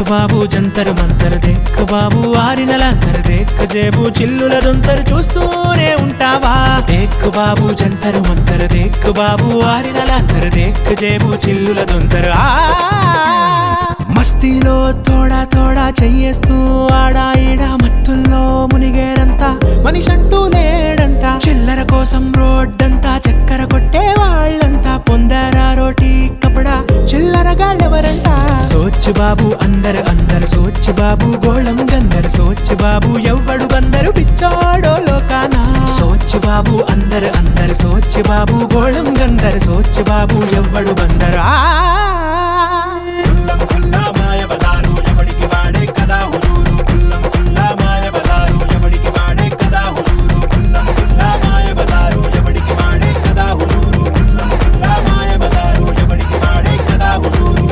బాబు జంతర్ మంతర్ దేక్ బాబు ఆరినలంతర్ దేక్ జేబు చిల్లుల దొంతర్ చూస్తూనే ఉంటావా దేక్ బాబు జంతర్ మంతర్ దేక్ బాబు ఆరినలంతర్ దేక్ జేబు చిల్లుల దొంతర్ ఆ మస్తీలో తోడా తోడా చెయ్యేస్తూ ఆడా ఈడా మత్తుల్లో మునిగేరంతా మనిషంటూ లేడంట చిల్లర కోసం రోడ్డంతా చక్కెర కొట్టే వాళ్ళంతా పొందారా రోటీ కపడా చిల్లరగాళ్ళెవరంట సోచ్ బాబు అందరు అందరు సోచ్ బాబు గోళం గందరు సోచ్ బాబు ఎవ్వడు బందరు పిచ్చోడో లోకానా సోచ్ బాబు అందరు అందరు సోచ్ బాబు గోళం గందరు సోచ్ బాబు ఎవ్వడు బందరు ఆ కుల్లం కుల్లా మాయ బజారు ఎవడికి వాడే కదా హుజూరు కుల్లం కుల్లా మాయ బజారు ఎవడికి వాడే కదా హుజూరు కుల్లం కుల్లా మాయ బజారు ఎవడికి వాడే కదా హుజూరు కుల్లం కుల్లా మాయ బజారు ఎవడికి వాడే కదా హుజూరు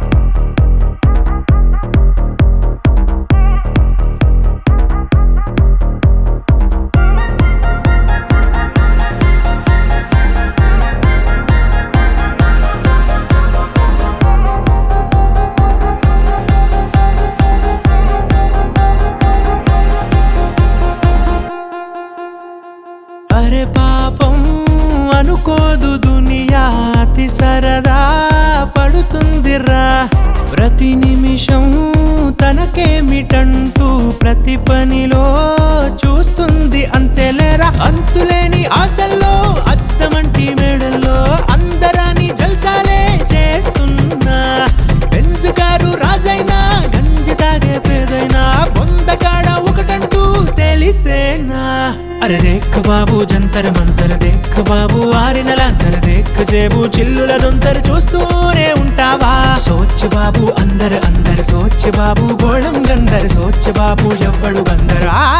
అరే పాపం అనుకోదు దునియా అతి సరదా పడుతుందిరా ప్రతి నిమిషం తనకేమిటంటూ ప్రతి పనిలో చూస్తుంది అంతేలేరా అంతులేని ఆశల్లో అద్దమంటి మేడల్లో అందరాని జల్సాలే చేస్తున్నా బెంజుగారు రాజైనా గంజి తాగే పేదైనా బొందకాడ ఒకటంటూ తెలిసేనా అరే దేక్ బాబు జంతర్ మంతర్ దేక్ బాబు ఆరినలంతర్ దేక్ జేబు చిల్లుల దొంతరు చూస్తూనే ఉంటావా సోచ్ బాబు అందరు అందరు సోచ్ బాబు గోళం గందరు సోచ్ బాబు ఎవ్వడు బందరు ఆ